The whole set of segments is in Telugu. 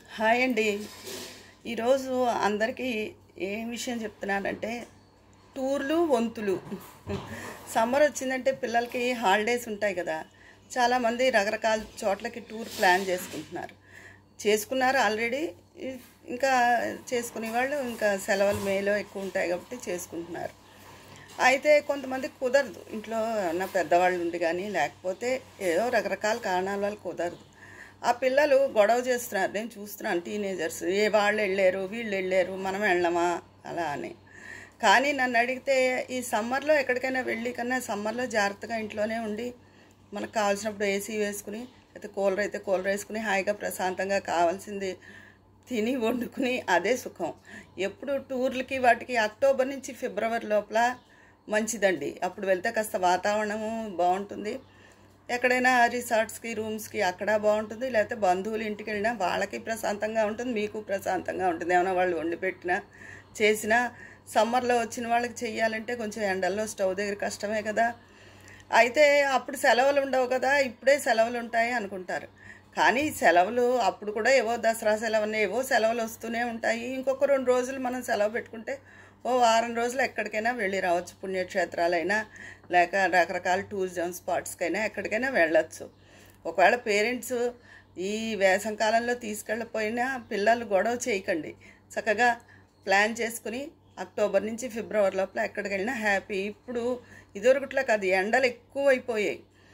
హాయ్ అండి ఈరోజు అందరికీ ఏం విషయం చెప్తున్నానంటే టూర్లు వంతులు సమ్మర్ వచ్చిందంటే పిల్లలకి హాలిడేస్ ఉంటాయి కదా చాలామంది రకరకాల చోట్లకి టూర్ ప్లాన్ చేసుకుంటున్నారు చేసుకున్నారు ఆల్రెడీ ఇంకా చేసుకునే వాళ్ళు ఇంకా సెలవులు మేలో ఎక్కువ ఉంటాయి కాబట్టి చేసుకుంటున్నారు అయితే కొంతమంది కుదరదు ఇంట్లో ఉన్న పెద్దవాళ్ళు ఉండి కానీ లేకపోతే ఏదో రకరకాల కారణాల వల్ల కుదరదు ఆ పిల్లలు గొడవ చేస్తున్నారు నేను చూస్తున్నాను టీనేజర్స్ ఏ వాళ్ళు వెళ్ళారు వీళ్ళు వెళ్ళారు మనం వెళ్ళమా అలా అని కానీ నన్ను అడిగితే ఈ సమ్మర్లో ఎక్కడికైనా వెళ్ళి కన్నా సమ్మర్లో జాగ్రత్తగా ఇంట్లోనే ఉండి మనకు కావాల్సినప్పుడు ఏసీ వేసుకుని అయితే కూలర్ అయితే కూలర్ వేసుకుని హాయిగా ప్రశాంతంగా కావాల్సింది తిని వండుకుని అదే సుఖం ఎప్పుడు టూర్లకి వాటికి అక్టోబర్ నుంచి ఫిబ్రవరి లోపల మంచిదండి అప్పుడు వెళ్తే కాస్త వాతావరణము బాగుంటుంది ఎక్కడైనా రిసార్ట్స్కి రూమ్స్కి అక్కడ బాగుంటుంది లేకపోతే బంధువులు ఇంటికి వెళ్ళినా వాళ్ళకి ప్రశాంతంగా ఉంటుంది మీకు ప్రశాంతంగా ఉంటుంది ఏమైనా వాళ్ళు వండి పెట్టినా చేసినా సమ్మర్లో వచ్చిన వాళ్ళకి చెయ్యాలంటే కొంచెం ఎండల్లో స్టవ్ దగ్గర కష్టమే కదా అయితే అప్పుడు సెలవులు ఉండవు కదా ఇప్పుడే సెలవులు ఉంటాయి అనుకుంటారు కానీ సెలవులు అప్పుడు కూడా ఏవో దసరా సెలవుని ఏవో సెలవులు వస్తూనే ఉంటాయి ఇంకొక రెండు రోజులు మనం సెలవు పెట్టుకుంటే ఓ వారం రోజులు ఎక్కడికైనా వెళ్ళి రావచ్చు పుణ్యక్షేత్రాలైనా లేక రకరకాల టూరిజం స్పాట్స్కైనా ఎక్కడికైనా వెళ్ళొచ్చు ఒకవేళ పేరెంట్స్ ఈ వేసంకాలంలో తీసుకెళ్ళిపోయినా పిల్లలు గొడవ చేయకండి చక్కగా ప్లాన్ చేసుకుని అక్టోబర్ నుంచి ఫిబ్రవరి లోపల ఎక్కడికి వెళ్ళినా హ్యాపీ ఇప్పుడు ఇదివరకుట్లా కాదు ఎండలు ఎక్కువైపోయాయి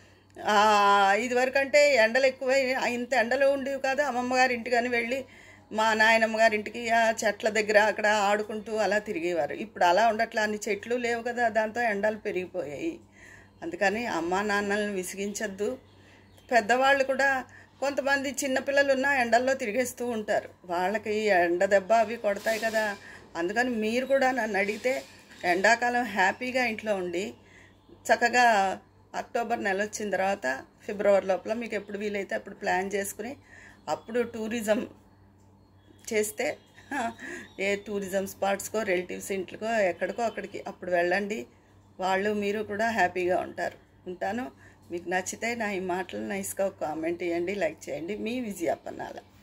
ఇదివరకు అంటే ఎండలు ఎక్కువై ఇంత ఎండలు ఉండేవి కాదు అమ్మమ్మ గారి ఇంటికని వెళ్ళి మా నాయనమ్మ గారి ఇంటికి ఆ చెట్ల దగ్గర అక్కడ ఆడుకుంటూ అలా తిరిగేవారు ఇప్పుడు అలా ఉండట్లా అన్ని చెట్లు లేవు కదా దాంతో ఎండలు పెరిగిపోయాయి అందుకని అమ్మా నాన్నలను విసిగించద్దు పెద్దవాళ్ళు కూడా కొంతమంది చిన్నపిల్లలు ఉన్న ఎండల్లో తిరిగేస్తూ ఉంటారు వాళ్ళకి ఎండ దెబ్బ అవి కొడతాయి కదా అందుకని మీరు కూడా నన్ను అడిగితే ఎండాకాలం హ్యాపీగా ఇంట్లో ఉండి చక్కగా అక్టోబర్ నెల వచ్చిన తర్వాత ఫిబ్రవరి లోపల మీకు ఎప్పుడు వీలైతే అప్పుడు ప్లాన్ చేసుకుని అప్పుడు టూరిజం చేస్తే ఏ టూరిజం స్పాట్స్కో రిలేటివ్స్ ఇంట్లకో ఎక్కడికో అక్కడికి అప్పుడు వెళ్ళండి వాళ్ళు మీరు కూడా హ్యాపీగా ఉంటారు ఉంటాను మీకు నచ్చితే నా ఈ మాటలు నైస్గా కామెంట్ చేయండి లైక్ చేయండి మీ విజయ పన్నాల